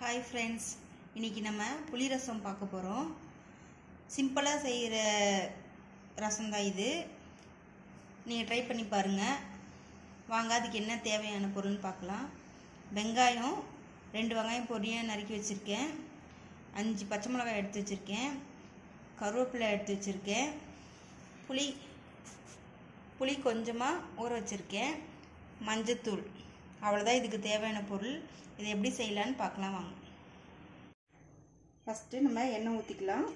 hi friends இன்றைக்கி நம்ம புளி ரசம் பார்க்க போகிறோம் சிம்பிளாக செய்கிற ரசம் தான் இது நீங்கள் ட்ரை பண்ணி பாருங்கள் வாங்க அதுக்கு என்ன தேவையான பொருள்னு பார்க்கலாம் வெங்காயம் ரெண்டு வெங்காயம் பொடியாக நறுக்கி வச்சுருக்கேன் அஞ்சு பச்சை மிளகாய் எடுத்து வச்சுருக்கேன் கருவேப்பிலை எடுத்து வச்சுருக்கேன் புளி புளி கொஞ்சமாக ஊற வச்சுருக்கேன் மஞ்சத்தூள் அவ்வளோதான் இதுக்கு தேவையான பொருள் இதை எப்படி செய்யலான்னு பார்க்கலாம் வாங்க ஃபஸ்ட்டு நம்ம எண்ணெய் ஊற்றிக்கலாம்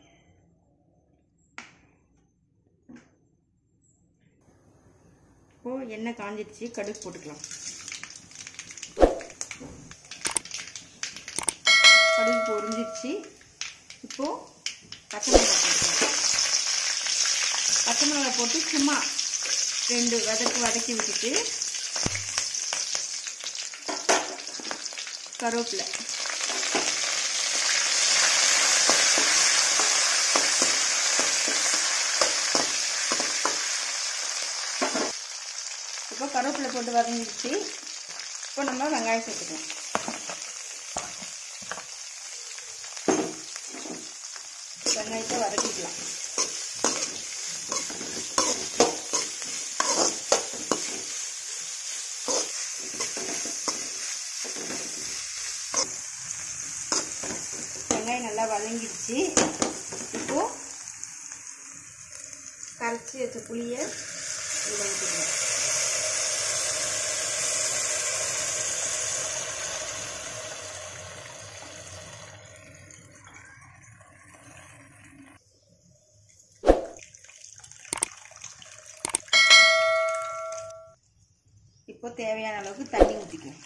இப்போது எண்ணெய் காஞ்சிடுச்சு கடுகு போட்டுக்கலாம் கடுகு பொரிஞ்சிடுச்சு இப்போது பச்சை மிளகாய் போட்டுக்கலாம் பச்சை மிளகாய் போட்டு சும்மா ரெண்டு வதக்கு வதக்கி விட்டுட்டு கருவேப்பிலை இப்போ கருவேப்பிலை போட்டு வதங்கிடுச்சு இப்போ நம்ம வெங்காயம் சேர்த்துக்கலாம் வெங்காயத்தை வதக்கிக்கலாம் வெங்காயம் நல்லா வதங்கிடுச்சு இப்போ கரைச்சி வச்ச புளியை இதில் ஊற்றிக்கலாம் இப்போ தேவையான அளவுக்கு தண்ணி ஊற்றிக்கலாம்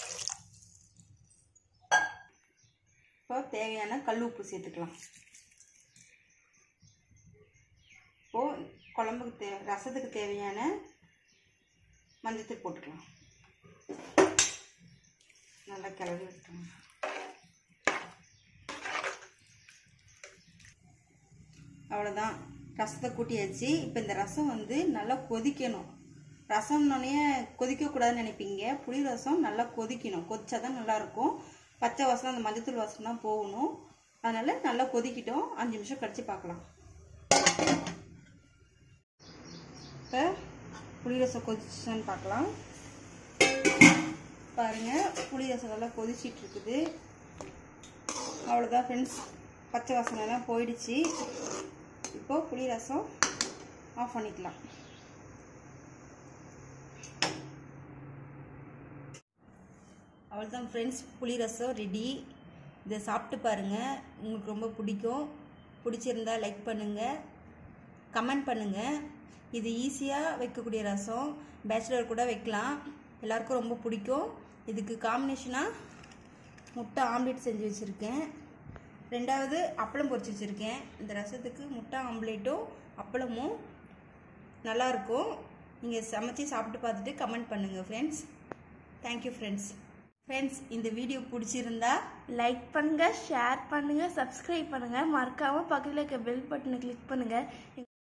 இப்போ தேவையான கல் உப்பு சேர்த்துக்கலாம் இப்போது குழம்புக்கு தே ரசத்துக்கு தேவையான மஞ்சத்தூள் போட்டுக்கலாம் நல்லா கிளறி விட்டுருங்க அவ்வளோதான் ரசத்தை கூட்டியாச்சு இப்போ இந்த ரசம் வந்து நல்லா கொதிக்கணும் ரசம்னோடனே கொதிக்கக்கூடாதுன்னு நினைப்பீங்க புளி ரசம் நல்லா கொதிக்கணும் கொதிச்சா தான் நல்லாயிருக்கும் பச்சை வாசம் அந்த மஞ்சத்தூள் வாசம் தான் போகணும் அதனால் நல்லா கொதிக்கிட்டோம் அஞ்சு நிமிஷம் கழித்து பார்க்கலாம் இப்போ புளி ரசம் கொதிச்சான்னு பார்க்கலாம் பாருங்கள் புளி ரசம் நல்லா கொதிச்சிட்டு இருக்குது அவ்வளோதான் ஃப்ரெண்ட்ஸ் பச்சை வாசனைலாம் போயிடுச்சு இப்போது புளி ரசம் ஆஃப் பண்ணிக்கலாம் அவ்வளோதான் ஃப்ரெண்ட்ஸ் புளி ரசம் ரெடி இதை சாப்பிட்டு பாருங்கள் உங்களுக்கு ரொம்ப பிடிக்கும் பிடிச்சிருந்தா லைக் பண்ணுங்கள் கமெண்ட் பண்ணுங்கள் இது ஈஸியாக வைக்கக்கூடிய ரசம் பேச்சுலர் கூட வைக்கலாம் எல்லாருக்கும் ரொம்ப பிடிக்கும் இதுக்கு காம்பினேஷனாக முட்டை ஆம்லேட் செஞ்சு வச்சுருக்கேன் ரெண்டாவது அப்பளம் பொரிச்சு வச்சுருக்கேன் இந்த ரசத்துக்கு முட்டை ஆம்லேட்டும் அப்பளமும் நல்லாயிருக்கும் நீங்கள் சமைச்சு சாப்பிட்டு பார்த்துட்டு கமெண்ட் பண்ணுங்கள் ஃப்ரெண்ட்ஸ் தேங்க்யூ ஃப்ரெண்ட்ஸ் ஃப்ரெண்ட்ஸ் இந்த வீடியோ பிடிச்சிருந்தா லைக் பண்ணுங்க ஷேர் பண்ணுங்க சப்ஸ்கிரைப் பண்ணுங்க மறக்காம பக்கத்தில் இருக்க பெல் பட்டனை கிளிக் பண்ணுங்க